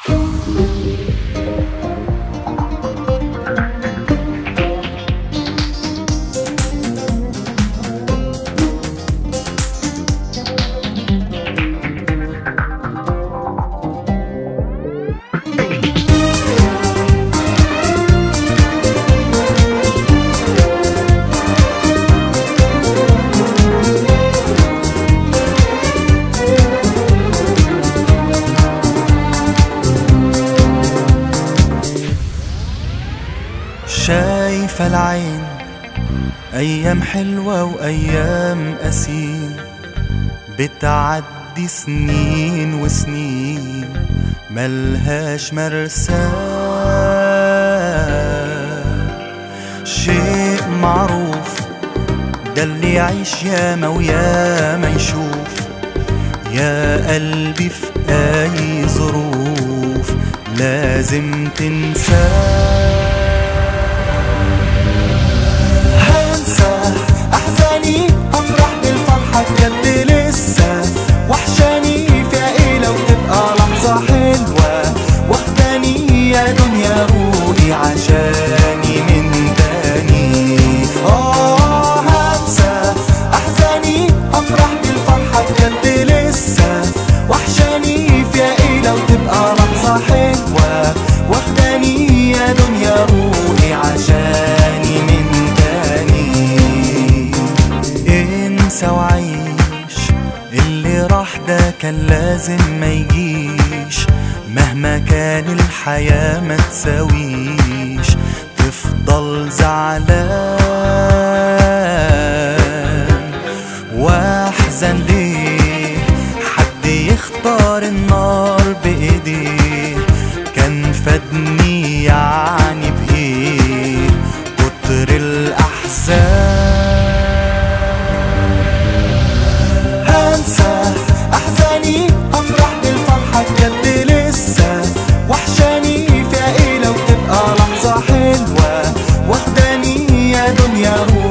شايفة العين أيام حلوة وأيام قسيم بتعدي سنين وسنين ملهاش مرساه شيء معروف ده اللي يعيش ياما وياما يشوف يا قلبي في أي ظروف لازم تنساه هنسى احزاني افرح بالفرحه بجد لسه وحشاني فيها ايه لو تبقى لحظه حلوه واخداني يا دنيا روقي عشاني من تاني اه هنسى احزاني افرح بالفرحه بجد لسه وحشاني فيها ايه لو تبقى لحظه حلوه واخداني يا دنيا روقي عشاني من تاني انسى وعيش اللي راح ده كان لازم ما يجيش مهما كان الحياة ما تساويش تفضل زعلان واحزن ليه حد يختار النار بايديه كان فادني يعني بايه كتر الاحزان هنسى احزاني افرح بالفرحه بجد لسه وحشاني فيها ايه لو تبقى لحظه حلوه واخداني يا دنيا روح